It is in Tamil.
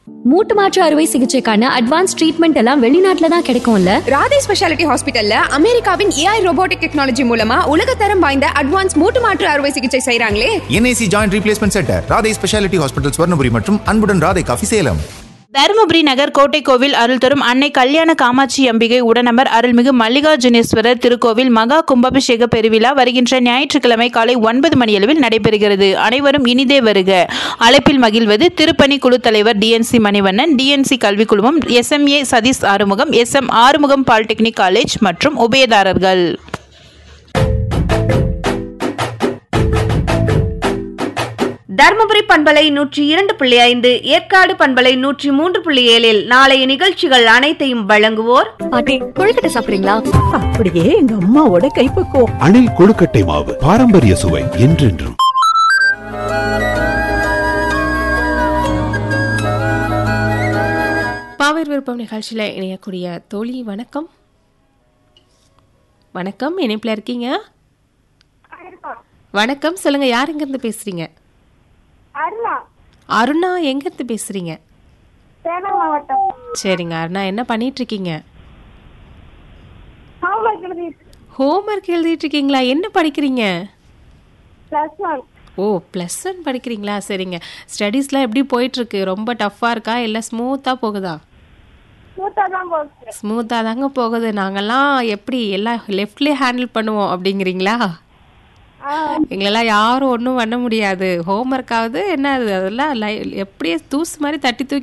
மூட்டு மாற்று அறுவை சிகிச்சைக்கான அட்வான்ஸ் ட்ரீட்மெண்ட் எல்லாம் வெளிநாட்டுல தான் கிடைக்கும்ல ராதே ஸ்பெஷாலிட்டி ஹாஸ்பிட்டல்ல அமெரிக்காவின் ஏஐ ரோபோட்டிக் டெக்னாலஜி மூலமா உலகத்தரம் வாய்ந்த அட்வான்ஸ் மூட்டு மாற்று அறுவை சிகிச்சை செய்றாங்களே NIC joint replacement centre Radhai speciality hospital Swarnapuri மற்றும் அன்புடன் ராதை காஃபி சேலம் தருமபுரி நகர் கோட்டை கோவில் அருள் தரும் அன்னை கல்யாண காமாட்சி அம்பிகை உடனமர் அருள்மிகு மல்லிகார்ஜுனேஸ்வரர் திருக்கோவில் மகா கும்பாபிஷேக பெருவிழா வருகின்ற ஞாயிற்றுக்கிழமை காலை ஒன்பது மணியளவில் நடைபெறுகிறது அனைவரும் இனிதே வருக அழைப்பில் மகிழ்வது திருப்பணி குழு தலைவர் டிஎன்சி மணிவண்ணன் டிஎன்சி கல்விக் குழுமம் SMA Sathish Arumugam SM Arumugam polytechnic college மற்றும் உபயதாரர்கள் தர்மபுரி பண்பலை நூற்றி இரண்டு புள்ளி ஐந்து ஏற்காடு பண்பலை நூற்றி மூன்று புள்ளி ஏழில் நாளைய நிகழ்ச்சிகள் அனைத்தையும் வழங்குவோர் பாட்டி கொழுக்கட்டை சாப்பிடுறீங்களா அப்படியே எங்க அம்மாவோட கைப்பக்குவம் அணில் கொழுக்கட்டை மாவு பாரம்பரிய சுவை என்றென்றும் பாவர் விருப்பம் நிகழ்ச்சியில் இணையக்கூடிய தோழி வணக்கம் வணக்கம் இணைப்பில் இருக்கீங்க வணக்கம் சொல்லுங்க யார் எங்கேருந்து பேசுறீங்க அருணா அருணா எங்கேருந்து பேசுறீங்க சேலம் மாவட்டம் சரிங்க அருணா என்ன பண்ணிட்டு இருக்கீங்க ஹோம்ஒர்க் எழுதி ஹோம்ஒர்க் எழுதிட்டு இருக்கீங்களா என்ன படிக்கிறீங்க பிளஸ் ஒன் ஓ ப்ளஸ் ஒன் படிக்கிறீங்களா சரிங்க ஸ்டடீஸ்லாம் எப்படி போயிட்டு இருக்கு ரொம்ப டஃப்பாக இருக்கா இல்லை ஸ்மூத்தாக போகுதா மூத்தா தான் போச்சு ஸ்மூத்தாக தாங்க போகுது நாங்கெல்லாம் எப்படி எல்லாம் லெஃப்ட்லேயே ஹேண்டில் பண்ணுவோம் அப்படிங்கிறீங்களா எங்களெல்லாம் யாரும் ஒன்றும் பண்ண முடியாது ஹோம்ஒர்க்காவது என்ன அது அதெல்லாம் லை எப்படியே தூசு மாதிரி தட்டி தூக்கி